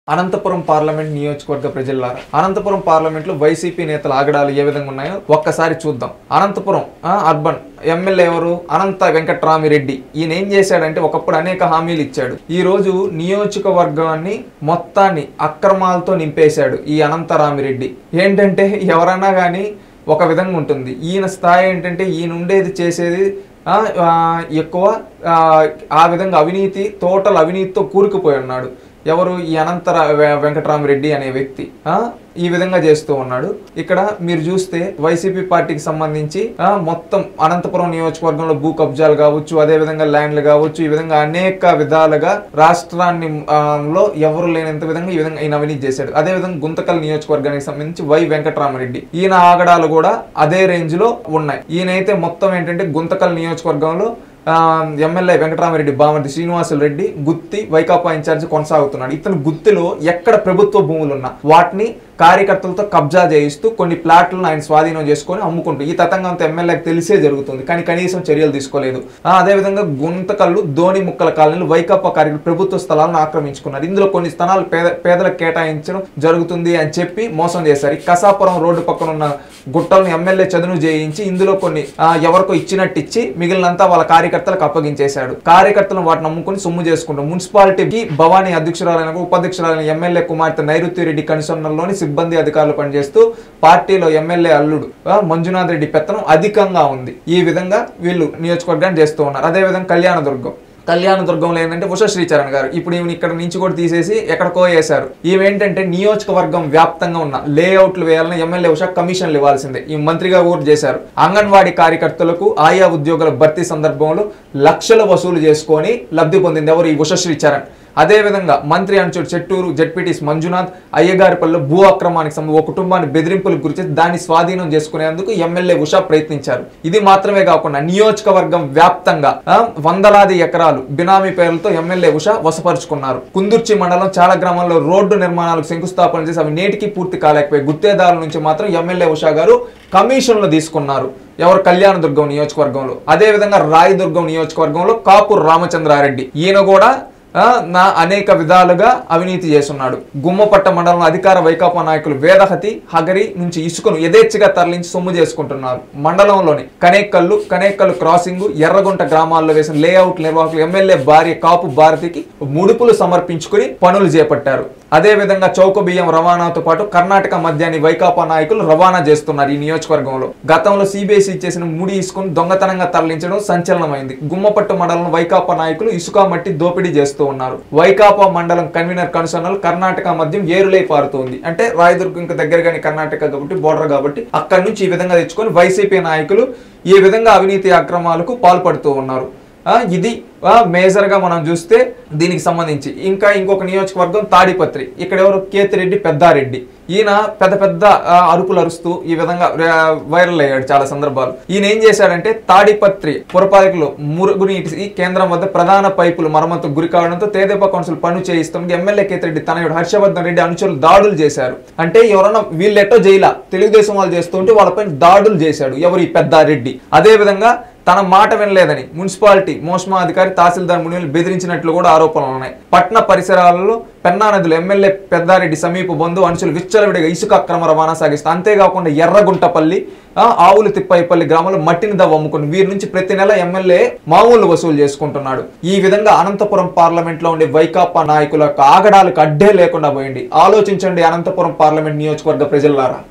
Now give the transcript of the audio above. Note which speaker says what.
Speaker 1: Anantapuram parliament నియోజకవర్గ ప్రజలారా Anantapuram parliament లో వైసీపీ నేతల ఆగడాలు ఏ విధంగా ఉన్నాయో ఒక్కసారి చూద్దాం అనంతపురం ఆ, అర్బన్ ఎమ్మెల్యే ఎవరు అనంత వెంకట్రామిరెడ్డి ఈయన ఏం చేశాడంటే ఒకప్పుడు అనేక హామీలు ఇచ్చాడు ఈ రోజు నియోజకవర్గాన్ని మొత్తాన్ని అక్రమాలతో నింపేశాడు ఈ అనంతరామిరెడ్డి ఏంటంటే ఎవరన్నా కానీ ఒక విధంగా ఉంటుంది ఈయన స్థాయి ఏంటంటే ఈయన ఉండేది చేసేది ఆ, ఆ, ఎక్కువ ఆ, ఆ విధంగా అవినీతి టోటల్ అవినీతితో కూరుకుపోయి ఉన్నాడు ఎవరు ఈ అనంత వెంకటరామరెడ్డి అనే వ్యక్తి ఆ ఈ విధంగా చేస్తూ ఉన్నాడు ఇక్కడ మీరు చూస్తే వైసీపీ పార్టీకి సంబంధించి ఆ, మొత్తం అనంతపురం నియోజకవర్గంలో భూ కబ్జాలు కావచ్చు అదే విధంగా ల్యాండ్లు కావచ్చు ఈ విధంగా అనేక విధాలుగా రాష్ట్రాన్ని ఆ, లో ఎవరు లేనంత విధంగా ఈ విధంగా ఈయన అవినీతి చేశాడు అదే విధంగా గుంతకల్ నియోజకవర్గానికి సంబంధించి వై వెంకటరామరెడ్డి ఈయన ఆగడాలు కూడా అదే రేంజ్ లో ఉన్నాయి ఈయనైతే మొత్తం ఏంటంటే గుంతకల్ నియోజకవర్గంలో ఆ, ఎమ్మెల్యే వెంకటరామరెడ్డి బామర్ది శ్రీనివాసులు రెడ్డి గుత్తి వైకాపా ఇన్ఛార్జ్ కొనసాగుతున్నాడు ఇతను గుత్తిలో ఎక్కడ ప్రభుత్వ భూములు ఉన్నా వాటిని కార్యకర్తలతో కబ్జా చేయిస్తూ కొన్ని ప్లాట్లను ఆయన స్వాధీనం చేసుకొని అమ్ముకుంటూ ఈ తతంగంతో ఎమ్మెల్యేకి తెలిసే జరుగుతుంది కానీ కనీసం చర్యలు తీసుకోలేదు ఆ, అదేవిధంగా గుంతకల్లు ధోని ముక్కల కాలనీలు వైకాపా కార్యకర్తలు ప్రభుత్వ స్థలాలను ఆక్రమించుకున్నారు ఇందులో కొన్ని స్థలాలు పేద పేదలకు కేటాయించడం జరుగుతుంది అని చెప్పి మోసం చేశారు ఈ కసాపురం రోడ్డు పక్కన ఉన్న గుట్టలను ఎమ్మెల్యే చదును చేయించి ఇందులో కొన్ని ఆ, ఎవరికో ఇచ్చినట్టు ఇచ్చి మిగిలినంతా వాళ్ళ కార్యకర్తలకు అప్పగించేశాడు కార్యకర్తలను వాటిని నమ్ముకుని సొమ్ము చేసుకుంటాం మున్సిపాలిటీకి భవానీ అధ్యక్షురాలైన ఉపాధ్యక్షురాలైన ఎమ్మెల్యే కుమార్తె నైరుతి రెడ్డి కనుసన్నల్లోని సిబ్బంది అధికారులు పనిచేస్తూ పార్టీలో ఎమ్మెల్యే అల్లుడు ఆ, మంజునాథ్ రెడ్డి పెత్తనం అధికంగా ఉంది ఈ విధంగా వీళ్ళు నియోజకవర్గాన్ని చేస్తూ ఉన్నారు అదే విధంగా కళ్యాణదుర్గం కళ్యాణదుర్గంలో ఏంటంటే ఉష శ్రీచరణ్ గారు ఇప్పుడు ఈమెను ఇక్కడ నుంచి కూడా తీసేసి ఎక్కడికో వేశారు ఈమె ఏంటంటే నియోజకవర్గం వ్యాప్తంగా ఉన్న లేఅవుట్లు వేయాలని ఎమ్మెల్యే ఉష కమిషన్లు ఇవ్వాల్సిందే ఈ మంత్రిగా కూడా చేశారు అంగన్వాడీ కార్యకర్తలకు ఆయా ఉద్యోగుల భర్తీ సందర్భంలో లక్షలు వసూలు చేసుకొని లబ్ధి పొందింది ఎవరు ఈ ఉష శ్రీచరణ్ అదే విధంగా మంత్రి అనుచరుడు చెట్టూరు జడ్పీటీస్ మంజునాథ్ అయ్యగారిపల్లిలో భూ అక్రమానికి సంబంధించి ఓ కుటుంబాన్ని బెదిరింపులకు గురించి దాన్ని స్వాధీనం చేసుకునేందుకు ఎమ్మెల్యే ఉషా ప్రయత్నించారు ఇది మాత్రమే కాకుండా నియోజకవర్గం వ్యాప్తంగా ఆ, వందలాది ఎకరాలు బినామీ పేర్లతో ఎమ్మెల్యే ఉషా వసపరుచుకున్నారు కుందుర్చి మండలం చాలా గ్రామాల్లో రోడ్డు నిర్మాణాలకు శంకుస్థాపన చేసి అవి నేటికి పూర్తి కాలేకపోయాయి గుత్తేదారుల నుంచి మాత్రం ఎమ్మెల్యే ఉషా గారు కమిషన్లు తీసుకున్నారు ఎవరు కళ్యాణదుర్గం నియోజకవర్గంలో అదే విధంగా రాయదుర్గం నియోజకవర్గంలో కాపూర్ రామచంద్రారెడ్డి ఈయన కూడా ఆ, నా అనేక విధాలుగా అవినీతి చేస్తున్నాడు గుమ్మపట్ట మండలంలో అధికార వైకాపా నాయకులు వేదహతి హగరి నుంచి ఇసుకను యథేచ్ఛగా తరలించి సొమ్ము చేసుకుంటున్నారు మండలంలోని కనేకల్లు కనేకల్లు క్రాసింగ్ ఎర్రగుంట గ్రామాల్లో వేసిన లేఅవుట్ నిర్వాహకులు ఎమ్మెల్యే భార్య కాపు భారతికి ముడుపులు సమర్పించుకుని పనులు చేపట్టారు అదే విధంగా చౌక బియ్యం రవాణాతో పాటు కర్ణాటక మద్యాన్ని వైకాపా నాయకులు రవాణా చేస్తున్నారు ఈ నియోజకవర్గంలో గతంలో సిబిఎస్ఈ చేసిన ముడి ఇసుకను దొంగతనంగా తరలించడం సంచలనమైంది గుమ్మపట్టు మండలం వైకాపా నాయకులు ఇసుక మట్టి దోపిడీ చేస్తూ ఉన్నారు వైకాపా మండలం కన్వీనర్ కనుసన్నలు కర్ణాటక మద్యం ఏరులై పారుతోంది అంటే రాయదుర్గం ఇంకా దగ్గరగాని కర్ణాటక కాబట్టి బోర్డర్ కాబట్టి అక్కడి నుంచి ఈ విధంగా తెచ్చుకొని వైసీపీ నాయకులు ఈ విధంగా అవినీతి అక్రమాలకు పాల్పడుతూ ఉన్నారు ఆ, ఇది ఆ, మేజర్ గా మనం చూస్తే దీనికి సంబంధించి ఇంకా ఇంకొక నియోజకవర్గం తాడిపత్రి ఇక్కడ ఎవరు కేతిరెడ్డి పెద్దారెడ్డి ఈయన పెద్ద పెద్ద ఆ, అరుపులు అరుస్తూ ఈ విధంగా ఆ, వైరల్ అయ్యాడు చాలా సందర్భాలు ఈయన ఏం చేశాడంటే తాడిపత్రి పురపాలకులు మురుగునీటి కేంద్రం వద్ద ప్రధాన పైపులు మరమ్మతు గురి కావడంతో తేదేపా కౌన్సిల్ పనులు చేయిస్తుంది ఎమ్మెల్యే కేతిరెడ్డి తనయుడు హర్షవర్ధన్ రెడ్డి అనుచరులు దాడులు చేశారు అంటే ఎవరన్నా వీళ్ళెట్టో జైలా తెలుగుదేశం వాళ్ళు చేస్తుంటే వాళ్ళపైన దాడులు చేశాడు ఎవరు ఈ పెద్దారెడ్డి అదే విధంగా తన మాట వినలేదని మున్సిపాలిటీ మోస్మా అధికారి తహసీల్దార్ మునిలు బెదిరించినట్లు కూడా ఆరోపణలు ఉన్నాయి పట్టణ పరిసరాలలో పెన్నా నదులు ఎమ్మెల్యే పెద్దారెడ్డి సమీప బంధువు అనుచులు విచ్చలవిడిగా ఇసుక అక్రమ రవాణా సాగిస్తారు అంతేకాకుండా ఎర్రగుంటపల్లి ఆ, ఆవులు తిప్పాయిపల్లి గ్రామంలో మట్టిని దవ్వ అమ్ముకుని వీరి నుంచి ప్రతి నెల ఎమ్మెల్యే మామూలు వసూలు చేసుకుంటున్నాడు ఈ విధంగా అనంతపురం పార్లమెంట్ లో ఉండే వైకాపా నాయకుల యొక్క ఆగడాలకు అడ్డే లేకుండా పోయింది ఆలోచించండి అనంతపురం పార్లమెంట్ నియోజకవర్గ ప్రజలారా